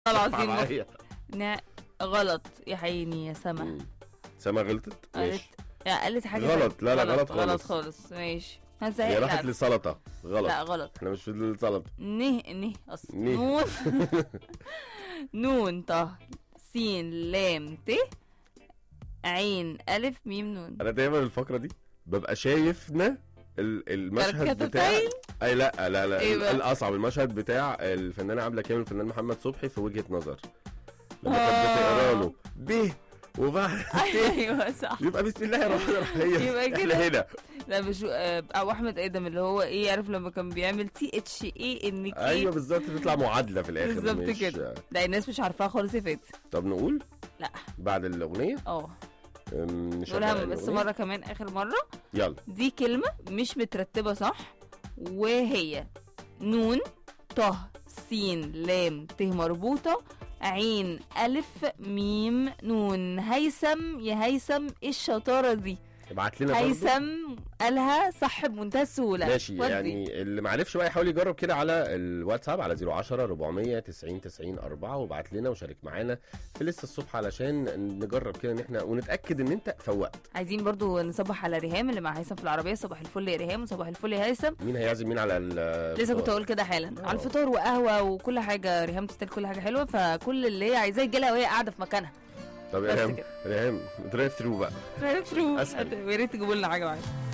العظيم معايا. نا... غلط يا عيني يا سما مم. سما غلطت قالت ماشي لا قالت حاجه غلط. تانية. لا، لا، غلط غلط خالص. خالص ماشي هي هنسهل راحت لك. للسلطه غلط لا غلط احنا مش في السلطه نه نه اصلا نه. نون نون ط سين لام ت عين الف ميم نون انا دايما الفقره دي ببقى شايفنا ال- المشهد بتاع كركتتين اي لا لا لا إيه ال- بقى؟ الاصعب المشهد بتاع الفنانه عبله كامل والفنان محمد صبحي في وجهه نظر لما كانت آه. بتقرا له ب وبعد ايوه صح يبقى بسم الله الرحمن الرحيم يبقى احنا كده. هنا لا بشو آه، او احمد ادم اللي هو ايه عارف لما كان بيعمل تي اتش اي ان كي ايوه بالظبط تطلع معادله في الاخر بالظبط مش- كده. لا الناس مش عارفاها خالص يا فاتي طب نقول لا. بعد الاغنيه اه أم، نشغل نقولها بس الأغنية. مره كمان اخر مره يلا دي كلمه مش مترتبه صح وهي نون ط سين لام ت مربوطه عين الف ميم نون هيثم يا هيثم ايه الشطاره دي ابعت لنا برضه هيثم قالها صح بمنتهى السهوله ماشي ودي. يعني اللي معرفش بقى يحاول يجرب كده على الواتساب على 010 400 90 90 4 وابعت لنا وشارك معانا في لسه الصبح علشان نجرب كده ان احنا ونتاكد ان انت فوقت عايزين برضو نصبح على ريهام اللي مع هيثم في العربيه صباح الفل يا ريهام وصباح الفل يا هيثم مين هيعزم مين على ال لسه كنت اقول كده حالا آه. على الفطار وقهوه وكل حاجه ريهام تستاهل كل حاجه حلوه فكل اللي هي عايزاه يجي وهي قاعده في مكانها طب بس ريهام كده. ريهام درايف ثرو بقى درايف ثرو أسهل. ويا ريت تجيبوا لنا حاجه معايا